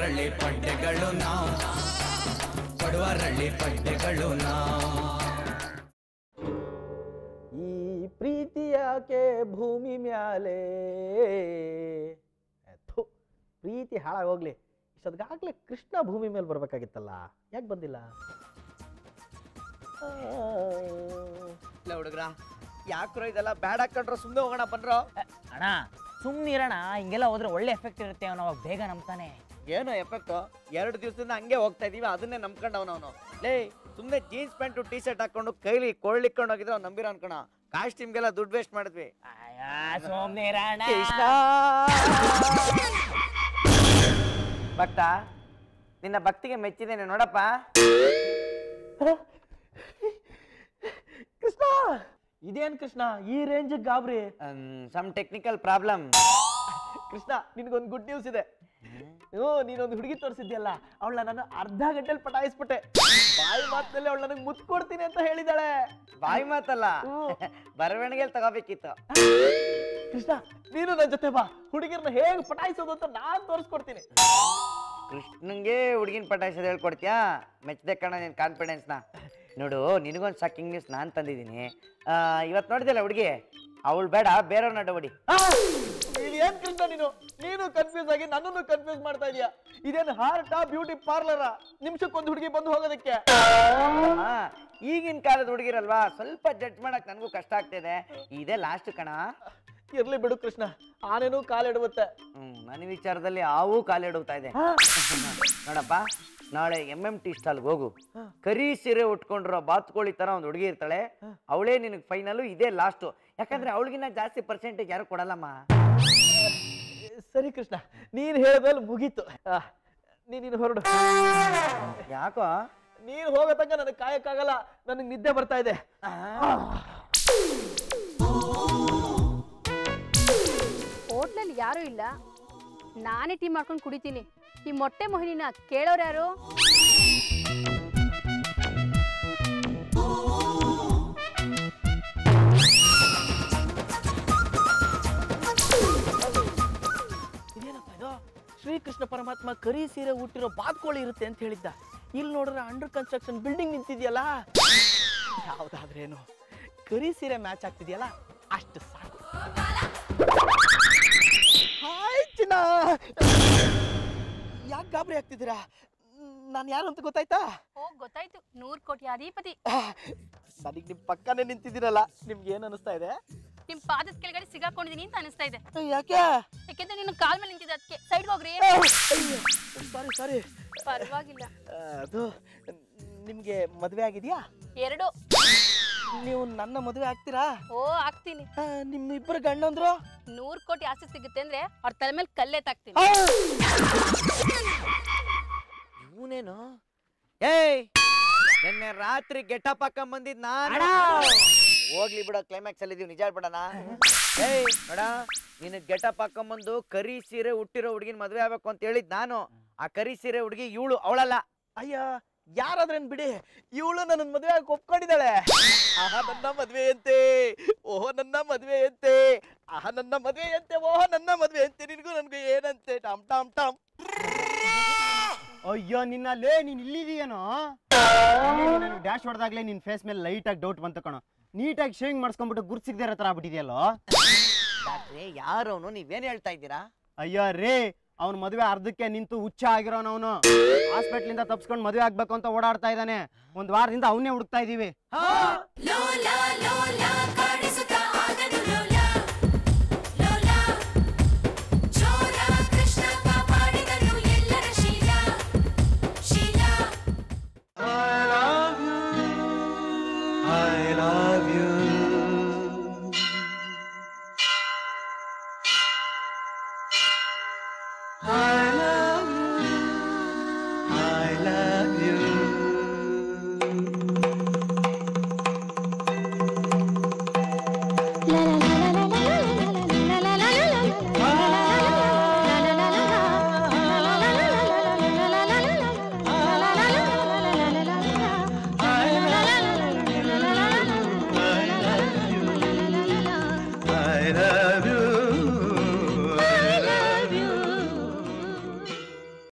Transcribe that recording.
ಬಡವರಳ್ಳಿ ಪಡ್ಡೆಗಳು ನಾವು ಬಡವರಳ್ಳಿ ಪಡ್ಡೆಗಳು ನಾವು ಈ ಪ್ರೀತಿ ಯಾಕೆ ಭೂಮಿ ಮ್ಯಾಲೆ ಥು, ಪ್ರೀತಿ ಹಾಳಾಗೋಗ್ಲಿ ಇಷ್ಟೊತ್ತಿಗಾಗಲೇ ಕೃಷ್ಣ ಭೂಮಿ ಮೇಲೆ ಬರ್ಬೇಕಾಗಿತ್ತಲ್ಲ ಯಾಕೆ ಬಂದಿಲ್ಲ ಇಲ್ಲ ಹುಡುಗ್ರ ಯಾಕ್ರೋ ಇದೆಲ್ಲ ಬ್ಯಾಡ್ ಹಾಕೊಂಡ್ರು ಸುಮ್ಮನೆ ಹೋಗೋಣ ಬನ್ರೋ ಅಣ್ಣ ಸುಮ್ಮನಿರೋಣ ಹಿಂಗೆಲ್ಲ ಹೋದ್ರೆ ಒಳ್ಳೆ ಎಫೆಕ್ಟ್ ಇರುತ್ತೆ ಅವನು ಅವಾಗ ಬೇಗ ನಂಬ್ತಾನೆ ಏನೋ ಎಫೆಕ್ಟ್ ಎರಡು ದಿವಸದಿಂದ ಹಂಗೆ ಹೋಗ್ತಾ ಇದೀವಿ ಅದನ್ನೇ ನಂಬ್ಕೊಂಡವನು ಅವನು ಲೇ ಸುಮ್ಮನೆ ಜೀನ್ಸ್ ಪ್ಯಾಂಟು ಟಿ ಶರ್ಟ್ ಹಾಕೊಂಡು ಕೈಲಿ ಕೊಳ್ಳಿಕೊಂಡು ಹೋಗಿದ್ರೆ ಅವ್ನು ನಂಬಿರೋ ಅನ್ಕೋಣ ಕಾಸ್ಟ್ಯೂಮ್ಗೆಲ್ಲ ದುಡ್ಡು ವೇಸ್ಟ್ ಮಾಡಿದ್ವಿ ಸುಮ್ಮನಿರೋಣ ಕೃಷ್ಣ ಭಕ್ತ ನಿನ್ನ ಭಕ್ತಿಗೆ ಮೆಚ್ಚಿದ್ದೇನೆ ನೋಡಪ್ಪ ಕೃಷ್ಣ ಇದೇನ್ ಕೃಷ್ಣ ಈ ರೇಂಜ್ ಗಾಬ್ರಿ ಸಮ್ ಟೆಕ್ನಿಕಲ್ ಪ್ರಾಬ್ಲಮ್ ಕೃಷ್ಣ ನಿನ್ಗೊಂದು ಗುಡ್ ನ್ಯೂಸ್ ಇದೆ ಹ್ಞೂ ನೀನೊಂದು ಹುಡುಗಿ ತೋರಿಸಿದ್ಯಲ್ಲ ಅವಳ ನಾನು ಅರ್ಧ ಗಂಟೆಲಿ ಪಟಾಯಿಸ್ಬಿಟ್ಟೆ ಬಾಯಿ ಮಾತಿನಲ್ಲಿ ಅವಳು ನನಗೆ ಮುತ್ತು ಕೊಡ್ತೀನಿ ಅಂತ ಹೇಳಿದಾಳೆ ಬಾಯಿ ಮಾತಲ್ಲ ಹ್ಞೂ. ಬರವಣಿಗೆಯಲ್ಲಿ ತಗೋಬೇಕಿತ್ತು ಕೃಷ್ಣ ನೀನು ನನ್ನ ಜೊತೆ ಬಾ ಹುಡುಗಿರ್ನ ಹೇಗೆ ಪಟಾಯಿಸೋದು ಅಂತ ನಾನ್ ತೋರಿಸ್ಕೊಡ್ತೀನಿ ಕೃಷ್ಣಂಗೆ ಹುಡುಗಿನ ಪಟಾಯಿಸೋದು ಹೇಳ್ಕೊಡ್ತೀಯಾ ಮೆಚ್ಚದೆ ಕಣ ನಿನ್ ಕಾನ್ಫಿಡೆನ್ಸ್ನ ನೋಡು ನಿನಗೊಂದು ಶಾಕಿಂಗ್ ನ್ಯೂಸ್ ನಾನು ತಂದಿದ್ದೀನಿ ಇವತ್ತು ನೋಡಿದಲ್ಲ ಹುಡುಗಿ ಅವಳು ಬೇಡ ಬೇರೆಯವ್ರ ನಡುವಡಿ ಏನ್ ಕೃಷ್ಣ ನೀನು ನೀನು ಕನ್ಫ್ಯೂಸ್ ಆಗಿ ನನ್ನನ್ನು ಕನ್ಫ್ಯೂಸ್ ಮಾಡ್ತಾ ಇದೀಯ ಇದೇನು ಹಾರ್ಟಾ ಬ್ಯೂಟಿ ಪಾರ್ಲರ ನಿಮಿಷಕ್ಕೊಂದು ಹುಡುಗಿ ಬಂದು ಹೋಗೋದಕ್ಕೆ ಹಾ ಈಗಿನ ಕಾಲದ ಹುಡುಗಿರಲ್ವಾ ಸ್ವಲ್ಪ ಜಡ್ಜ್ ಮಾಡಕ್ ನನಗೂ ಕಷ್ಟ ಆಗ್ತಿದೆ ಇದೇ ಲಾಸ್ಟ್ ಕಣ ಇರ್ಲಿ ಬಿಡು ಕೃಷ್ಣ ಆನೇನು ಕಾಲಿಡುತ್ತೆ ಹ್ಮ್ ನನ್ನ ವಿಚಾರದಲ್ಲಿ ಆವು ಕಾಲಿಡುತ್ತಾ ಇದೆ ನೋಡಪ್ಪ ನಾಳೆ ಎಂ ಎಂ ಟಿ ಸ್ಟಾಲ್ಗೆ ಹೋಗು ಕರಿ ಸೀರೆ ಉಟ್ಕೊಂಡಿರೋ ಬಾತ್ಕೋಳಿ ತರ ಒಂದು ಹುಡುಗಿ ಇರ್ತಾಳೆ ಅವಳೇ ನಿನಗೆ ಫೈನಲು ಇದೇ ಲಾಸ್ಟು ಯಾಕಂದ್ರೆ ಅವಳಿಗಿನ್ನ ಜಾಸ್ತಿ ಪರ್ಸೆಂಟೇಜ್ ಯಾರು ಕೊಡಲ್ಲಮ್ಮ ಸರಿ ಕೃಷ್ಣ ನೀನ್ ಹೇಳ್ದಲ್ಲಿ ಮುಗೀತು ಆ, ನೀನು ಹೊರಡು ಯಾಕೋ ನೀನ್ ಹೋಗೋ ತನಕ ನನಗೆ ಕಾಯಕ್ಕಾಗಲ್ಲ ನನಗೆ ನಿದ್ದೆ ಬರ್ತಾ ಇದೆ ಹೋಟ್ಲಲ್ಲಿ ಯಾರೂ ಇಲ್ಲ ನಾನೇ ಟೀ ಮಾಡ್ಕೊಂಡು ಕುಡಿತೀನಿ ಈ ಮೊಟ್ಟೆ ಮೊಹಿನಿನ ಕೇಳೋರು ಯಾರು ಇದೇನಪ್ಪ ಇದು ಶ್ರೀಕೃಷ್ಣ ಪರಮಾತ್ಮ ಕರಿ ಸೀರೆ ಹುಟ್ಟಿರೋ ಬಾತ್ಕೋಳಿ ಇರುತ್ತೆ ಅಂತ ಹೇಳಿದ್ದ ಇಲ್ಲಿ ನೋಡಿದ್ರೆ ಅಂಡರ್ ಕನ್ಸ್ಟ್ರಕ್ಷನ್ ಬಿಲ್ಡಿಂಗ್ ನಿಂತಿದ್ಯಲ್ಲ ಯಾವ್ದಾದ್ರೇನು ಕರಿ ಸೀರೆ ಮ್ಯಾಚ್ ಆಗ್ತಿದ್ಯಲ್ಲ ಅಷ್ಟು ಸಾಕು ಹಾಯ್ ಚಿನ್ನ ಯಾಕೆ ಗಾಬರಿ ಆಗ್ತಿದ್ದೀರಾ ನಾನು ಯಾರು ಅಂತ ಗೊತ್ತಾಯ್ತಾ ಓ ಗೊತ್ತಾಯ್ತು ನೂರ್ ಕೋಟಿ ಅಧಿಪತಿ ನನಗೆ ನಿಮ್ಮ ಪಕ್ಕನೇ ನಿಂತಿದ್ದೀರಲ್ಲ ನಿಮ್ಗೆ ಏನು ಅನಿಸ್ತಾ ಇದೆ ನಿಮ್ ಪಾದದ ಕೆಳಗಡೆ ಸಿಗಾಕೊಂಡಿದೀನಿ ಅಂತ ಅನಿಸ್ತಾ ಇದೆ ಯಾಕೆ ಯಾಕೆಂದ್ರೆ ನೀನು ಕಾಲ್ ಮೇಲೆ ನಿಂತಿದ್ದ ಅದಕ್ಕೆ ಸೈಡ್ಗೆ ಹೋಗ್ರಿ ಸಾರಿ ಸಾರಿ ಪರವಾಗಿಲ್ಲ ಅದು ನಿಮಗೆ ಮದುವೆ ಆಗಿದೆಯಾ ಎರಡು ನೀವು ನನ್ನ ಮದುವೆ ಆಗ್ತೀರಾ ಓ ಆಗ್ತೀನಿ ಆ, ನಿಮ್ಮ ಇಬ್ಬರು ಗಂಡಂದ್ರು ನೂರ್ ಕೋಟಿ ಆಸ್ತಿ ಸಿಗುತ್ತೆ ಅಂದ್ರೆ ಅವ್ರ ತಲೆ ಮೇಲೆ ಕಲ್ಲೆ ತಾಕ್ತೀನಿ ಇವನೇನು ಏಯ್ ನಿನ್ನೆ ರಾತ್ರಿ ಗೆಟಪ್ ಹಾಕೊಂಡ್ ಬಂದಿದ್ ನಾನು ಹೋಗ್ಲಿ ಬಿಡೋ ಕ್ಲೈಮ್ಯಾಕ್ಸ್ ಅಲ್ಲಿ ಇದೀವಿ ನಿಜ ಹೇಳ್ಬಿಡಣ ಏಯ್ ನೋಡ ನಿನ್ ಗೆಟಪ್ ಹಾಕೊಂಬಂದು ಕರಿ ಸೀರೆ ಹುಟ್ಟಿರೋ ಹುಡುಗಿನ ಮದ್ವೆ ಆಗ್ಬೇಕು ಅಂತ ಹೇಳಿದ್ ನಾನು ಆ ಕರಿ ಸೀರೆ ಹುಡುಗಿ ಇವಳು ಅವಳಲ್ಲ ಅಯ್ಯ ಯಾರಾದ್ರೇನ್ ಬಿಡಿ ಇವಳು ನನ್ನ ಮದುವೆ ಆಗಿ ಒಪ್ಕೊಂಡಿದ್ದಾಳೆ ಆಹಾ ನನ್ನ ಮದುವೆ ಅಂತೆ ಓಹೋ ನನ್ನ ಮದುವೆ ಅಂತೆ ಆಹಾ ನನ್ನ ಮದುವೆ ಅಂತೆ ಓಹೋ ನನ್ನ ಮದುವೆ ಅಂತೆ ನಿನಗೂ ನನಗೂ ಏನಂತೆ ಟಾಮ್ ಟಾಮ್ ಟಾಮ್ ಅಯ್ಯೋ ನಿನ್ನ ಲೇ ನೀನ್ ಇಲ್ಲಿದೀಯೇನೋ ನನಗೆ ಡ್ಯಾಶ್ ಹೊಡೆದಾಗ್ಲೇ ನಿನ್ ಫೇಸ್ ಮೇಲೆ ಲೈಟ್ ಆಗಿ ಡೌಟ್ ಬಂತು ಕಣೋ ನೀಟಾಗಿ ಶೇವಿಂಗ್ ಮಾಡಿಸ್ಕೊಂಡ್ಬಿಟ್ಟು ಗುರ್ತು ಸಿಗದೆ ಇರೋ ಥರ ಆಗ್ಬಿಟ್ಟಿದೆಯಲ್ಲೋ ಡಾಕ್ಟ್ರೇ ಯಾರವನು ನೀವೇನ್ ಹೇಳ್ತಾ ಇದ್ದೀರಾ ಅಯ್ಯೋ ರೇ ಅವ್ನ ಮದುವೆ ಅರ್ಧಕ್ಕೆ ನಿಂತು ಹುಚ್ಚ ಆಗಿರೋನವನು ಹಾಸ್ಪಿಟ್ಲಿಂದ ತಪ್ಸ್ಕೊಂಡು ಮದುವೆ ಆಗ್ಬೇಕು ಅಂತ ಓಡಾಡ್ತಾ ಇದ್ದಾನೆ ಒಂದ್ ವಾರದಿಂದ ಅವನ್ನೇ ಹುಡುಕ್ತಾ ಇದೀವಿ ಹಾ?